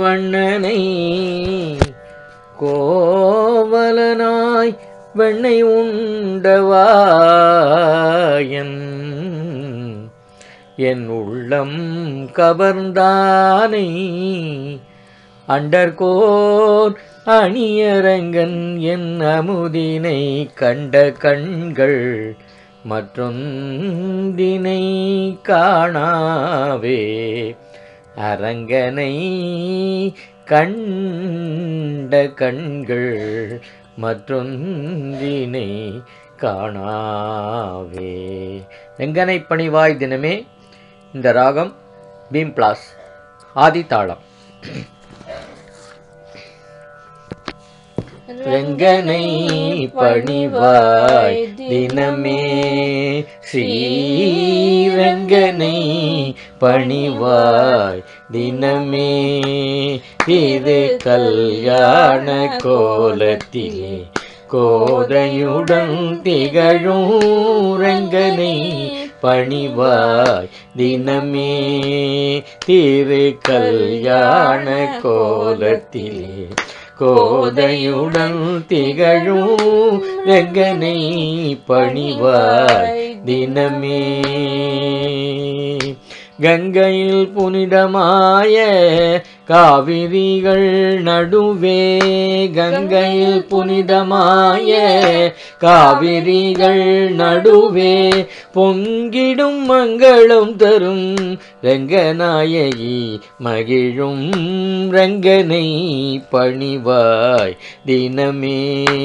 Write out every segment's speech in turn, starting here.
வண்ணனை கோவலனாய் வெண்ணை உண்டவாயன் என் உள்ளம் கவர்ந்தானை அண்டர்கோர் அணியரங்கன் என் அமுதினை கண்ட கண்கள் மற்றொந்தினை காணாவே அரங்கனை கண்ட கண்கள் மற்றொந்தினை காணாவே எங்கனை பணிவாய் தினமே இந்த ராகம் பீம் பிளாஸ் ஆதி தாளம் ரங்கனை பணிவாய் தினமே ஸ்ரீரங்கனை பணிவாய் தினமே இது கல்யாண கோலத்திலே கோதையுடன் திகழும் ரங்கனை பணிவாய் தினமே திரு கல்யாண கோலத்திலே கோதையுடன் திகழும் ரங்கனை பணிவாய் தினமே கங்கையில் புனிதமாய காவிரிகள் நடுவே கங்கையில் புனிதமாய காவிரிகள் நடுவே பொங்கிடும் மங்களம் தரும் ரங்கநாயகி மகிழும் ரங்கனை பணிவாய் தினமே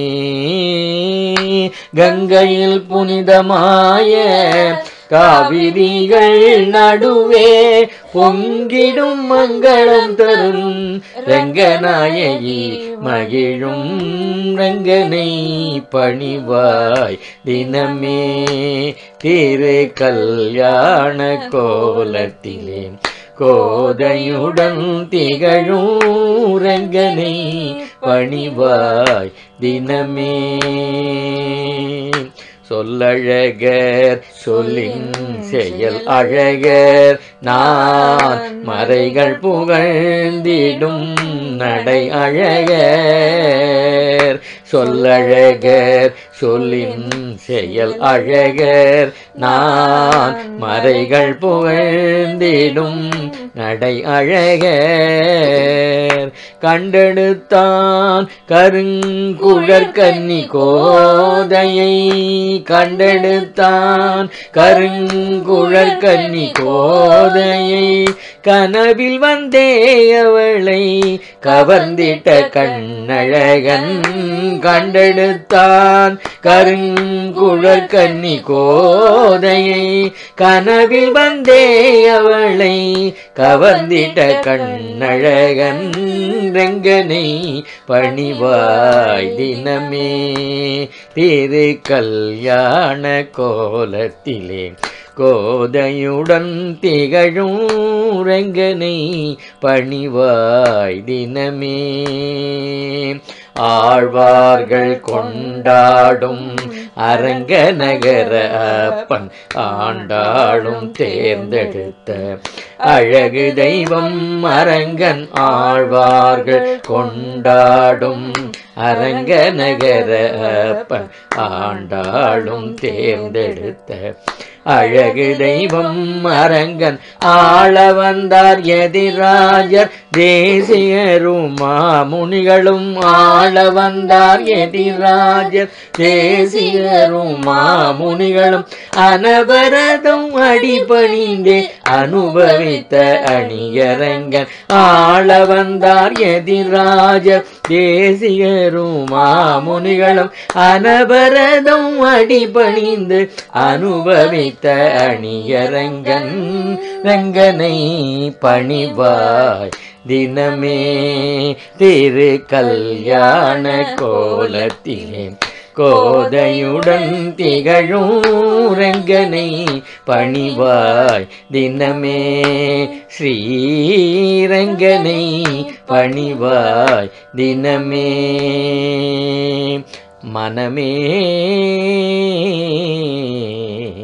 கங்கையில் புனிதமாய காவிரிகள் நடுவே பொங்கிடும் மங்களம் தரும் ரங்கநாயகி மகிழும் ரங்கனை பணிவாய் தினமே திரு கல்யாண கோலத்திலே கோதையுடன் திகழும் ரங்கனை பணிவாய் தினமே சொல்லழகர் சொல்லின் செயல் அழகர் நான் மறைகள் புகழ்ந்திடும் நடை அழகர் சொல்லழகர் சொல்லின் செயல் அழகர் நான் மறைகள் புகழ்ந்திடும் நடை அழகர் கண்டெடுத்தான் கருங்குழற் கன்னி கோதையை கண்டெடுத்தான் கருங்குழற் கன்னி கோதையை கனவில் வந்தே அவளை கவர்ந்திட்ட கண்ணழகன் கண்டெடுத்தான் கருங்குழற் கன்னி கோதையை கனவில் வந்தே அவளை கவர்ந்திட்ட கண்ணழகன் ரங்கனை பணிவாய் தினமே திரு கல்யாண கோலத்திலே கோதையுடன் திகழும் ரங்கனை பணிவாய் தினமே ஆழ்வார்கள் கொண்டாடும் அரங்க நகர அப்பன் ஆண்டாளும் தேர்ந்தெடுத்த அழகு தெய்வம் அரங்கன் ஆழ்வார்கள் கொண்டாடும் அரங்க நகர அப்பன் ஆண்டாளும் தேர்ந்தெடுத்த அழகு தெய்வம் அரங்கன் ஆள வந்தார் எதிராஜர் தேசியரும் மாமுனிகளும் ஆள வந்தார் எதிராஜர் தேசியரும் மாமுனிகளும் அனவரதம் அடிபணிந்தே அனுபவித்த அணியரங்கன் ஆள வந்தார் எதிராஜர் தேசியரும் மாமுனிகளும் அனவரதம் அடிபணிந்து அனுபவித்த அணியரங்கன் ரங்கனை பணிவாய் தினமே திரு கல்யாண கோலத்திலே கோதையுடன் திகழும் ரங்கனை பணிவாய் தினமே ஸ்ரீரங்கனை பணிவாய் தினமே மனமே